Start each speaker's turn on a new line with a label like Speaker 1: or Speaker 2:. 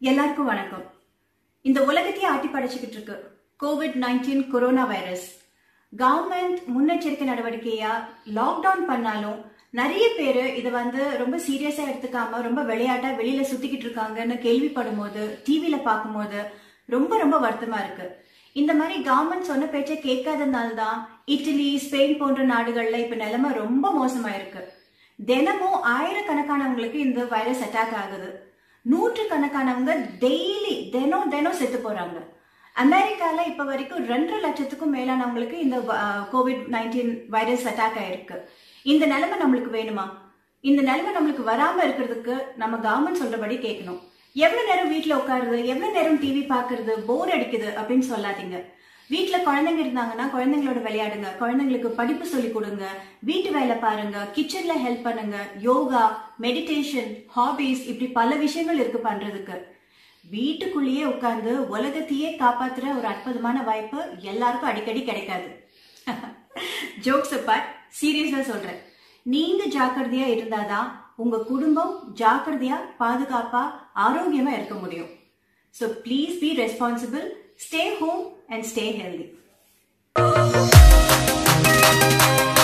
Speaker 1: எல்லாருக்கும் வணக்கம் இந்த உலகத்தையே ஆட்டி படைச்சுக்கிட்டு இருக்கு covid nineteen corona virus government முன்னெச்சரிக்கை நடவடிக்கையா லாக்டவுன் பண்ணாலும் நிறைய பேர் இதை வந்து ரொம்ப சீரியஸா எடுத்துக்காம ரொம்ப விளையாட்டா வெளியில சுத்திக்கிட்டு இருக்காங்கன்னு கேள்விப்படும் போது டிவியில பார்க்கும்போது ரொம்ப ரொம்ப வருத்தமா இருக்கு இந்த மாதிரி கவர்மெண்ட் சொன்ன பேச்சை கேட்காதனால தான் இட்டலி ஸ்பெயின் போன்ற நாடுகள்ல இப்ப நிலைமை ரொம்ப மோசமா இருக்கு தினமும் ஆயிரக்கணக்கானவங்களுக்கு இந்த வைரஸ் அட்டாக் ஆகுது நூற்று கணக்கானவங்க டெய்லி தினம் தினம் செத்து போறாங்க அமெரிக்கால இப்ப வரைக்கும் ரெண்டரை லட்சத்துக்கும் மேலானவங்களுக்கு இந்த கோவிட் நைன்டீன் வைரஸ் அட்டாக் ஆயிருக்கு இந்த நிலைமை நம்மளுக்கு வேணுமா இந்த நிலைமை நம்மளுக்கு வராம இருக்கிறதுக்கு நம்ம கவர்மெண்ட் சொல்றபடி கேட்கணும் எவ்வளவு நேரம் வீட்ல உட்காருது எவ்வளவு நேரம் டிவி பாக்குறது போர் அடிக்குது அப்படின்னு சொல்லாதீங்க வீட்ல குழந்தைங்க இருந்தாங்கன்னா குழந்தைங்களோட விளையாடுங்க குழந்தைங்களுக்கு படிப்பு சொல்லி கொடுங்க வீட்டு வேலை பாருங்க கிச்சன்ல ஹெல்ப் பண்ணுங்க யோகா மெடிடேஷன் ஹாபிஸ் இப்படி பல விஷயங்கள் இருக்கு பண்றதுக்கு வீட்டுக்குள்ளேயே உட்கார்ந்து உலகத்தையே காப்பாத்துற ஒரு அற்புதமான வாய்ப்பு எல்லாருக்கும் அடிக்கடி கிடைக்காது ஜோக்ஸ் அப்பார்ட் சீரியஸா சொல்றேன் நீங்க ஜாக்கிரதையா இருந்தாதான் உங்க குடும்பம் ஜாக்கிரதையா பாதுகாப்பா ஆரோக்கியமா இருக்க முடியும் so please be responsible stay home and stay healthy